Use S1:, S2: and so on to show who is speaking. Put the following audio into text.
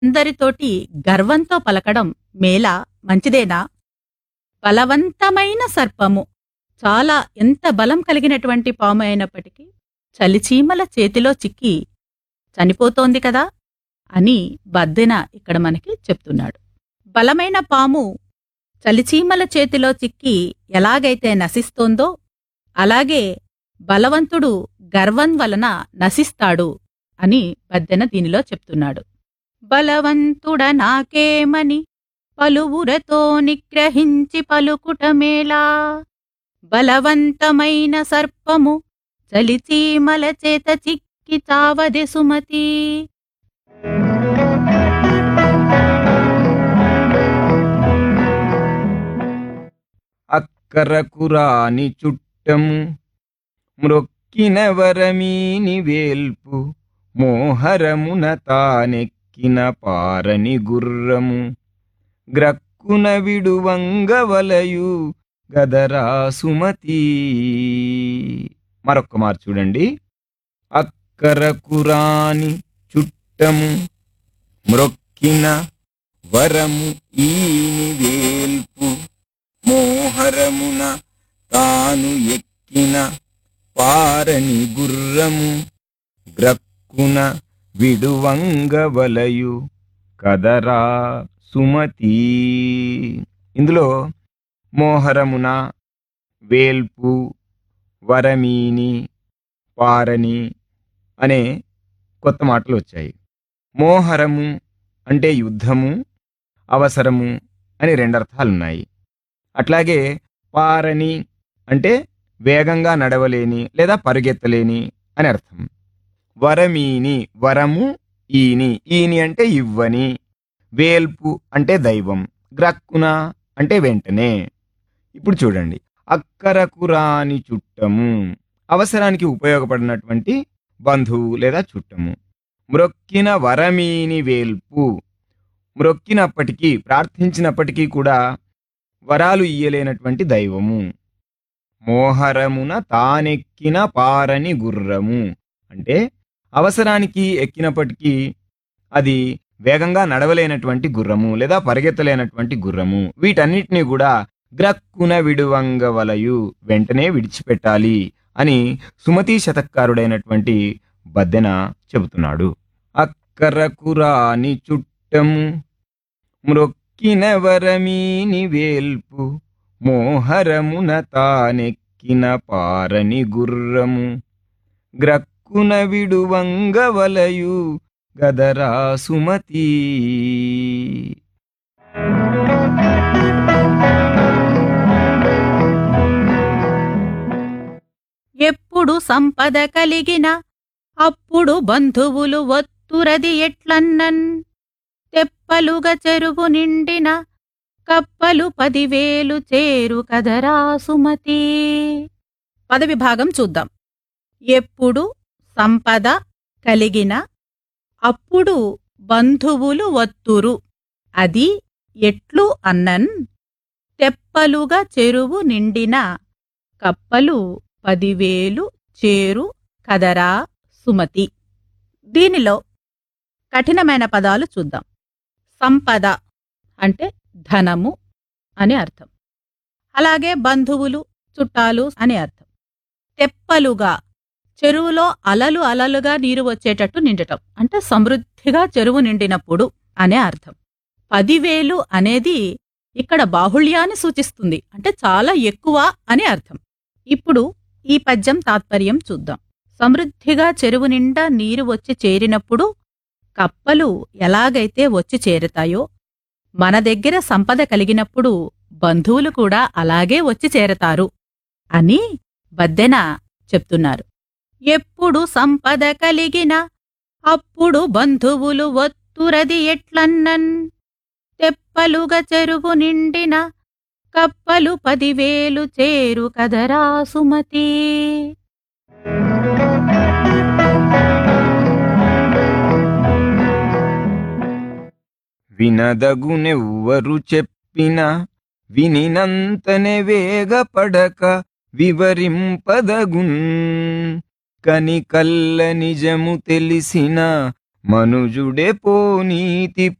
S1: అందరితోటి గర్వంతో పలకడం మేలా మంచిదేనా బలవంతమైన సర్పము చాలా ఎంత బలం కలిగినటువంటి పాము అయినప్పటికీ చలిచీమల చేతిలో చిక్కి చనిపోతోంది కదా అని బద్దెన ఇక్కడ మనకి చెప్తున్నాడు బలమైన పాము చలిచీమల చేతిలో చిక్కి ఎలాగైతే నశిస్తోందో అలాగే బలవంతుడు గర్వం వలన నశిస్తాడు అని బద్దెన దీనిలో చెప్తున్నాడు బలవంతుడ నాకేమని పలువురతో నిగ్రహించి పలుకుటమేలా బలవంతమైన సర్పము చలిచీమల చేత చిక్కి చావదె సుమతి
S2: అక్కరకురాని చుట్టము మ్రొక్కిన వరమీని వేల్పు మోహరమున తానెక్కిన పారని గుర్రము గ్రక్కున విడువంగవలయు గదరా సుమతి మరొక్క మారు చూడండి అక్కరకురాని చుట్టము మ్రొక్కిన వరము ఈని వేల్పు మోహరమున తాను ఎక్కిన పారని గుర్రము గ్రక్కున విడువంగవలయు కదరా సుమతి ఇందులో మోహరమున వేల్పు వరమీని పారని అనే కొత్త మాటలు వచ్చాయి మోహరము అంటే యుద్ధము అవసరము అని రెండర్థాలున్నాయి అట్లాగే పారని అంటే వేగంగా నడవలేని లేదా పరుగెత్తలేని అని అర్థం వరమీని వరము ఈని ఈని అంటే ఇవ్వని వేల్పు అంటే దైవం గ్రక్కున అంటే వెంటనే ఇప్పుడు చూడండి అక్కరకురాని చుట్టము అవసరానికి ఉపయోగపడినటువంటి బంధువు లేదా చుట్టము మ్రొక్కిన వరమీని వేల్పు మ్రొక్కినప్పటికీ ప్రార్థించినప్పటికీ కూడా వరాలు ఇయ్యలేనటువంటి దైవము మోహరమున తానెక్కిన పారని గుర్రము అంటే అవసరానికి ఎక్కినప్పటికీ అది వేగంగా నడవలేనటువంటి గుర్రము లేదా పరిగెత్తలేనటువంటి గుర్రము వీటన్నిటినీ కూడా గ్రక్కున విడువంగవలయు వెంటనే విడిచిపెట్టాలి అని సుమతీ శతకారుడైనటువంటి బద్దెన చెబుతున్నాడు అక్కరకురాని చుట్టము మ్రొక్కిన వరమీని వేల్పు మోహరమున తానెక్కిన పారని గుర్రము గ్రక్కున విడువంగవలయు గదరా సుమతి
S1: ఎప్పుడు సంపద కలిగిన అప్పుడు బంధువులు ఒత్తురది ఎట్లన్నన్ తెప్పలుగా చెరువు నిండిన కప్పలు పదివేలు చేరు కదరా సుమతి పదవిభాగం చూద్దాం ఎప్పుడు సంపద కలిగిన అప్పుడు బంధువులు ఒత్తురు అది ఎట్లు అన్నన్ తెప్పలుగా చెరువు నిండిన కప్పలు పదివేలు చేరు కదరా సుమతి దీనిలో కఠినమైన పదాలు చూద్దాం సంపద అంటే ధనము అని అర్థం అలాగే బంధువులు చుట్టాలు అని అర్థం తెప్పలుగా చెరువులో అలలు అలలుగా నీరు వచ్చేటట్టు నిండటం అంటే సమృద్ధిగా చెరువు నిండినప్పుడు అనే అర్థం పదివేలు అనేది ఇక్కడ బాహుళ్యాన్ని సూచిస్తుంది అంటే చాలా ఎక్కువ అని అర్థం ఇప్పుడు ఈ పద్యం తాత్పర్యం చూద్దాం సమృద్ధిగా చెరువు నిండా నీరు వచ్చి చేరినప్పుడు కప్పలు ఎలాగైతే వచ్చి చేరతాయో మన దగ్గర సంపద కలిగినప్పుడు బంధువులు కూడా అలాగే వచ్చి చేరతారు అని బద్దెన చెప్తున్నారు ఎప్పుడు సంపద కలిగిన అప్పుడు బంధువులు ఒత్తురది ఎట్లన్నన్ తెప్పలుగా చెరువు నిండిన కప్పలు పదివేలు చేరు కదరా సుమతి
S2: వినదగునెవ్వరు చెప్పిన వినినంతనే వేగపడక వివరింపదగున్ కని కల్ల నిజము తెలిసిన మనుజుడే పోనీతి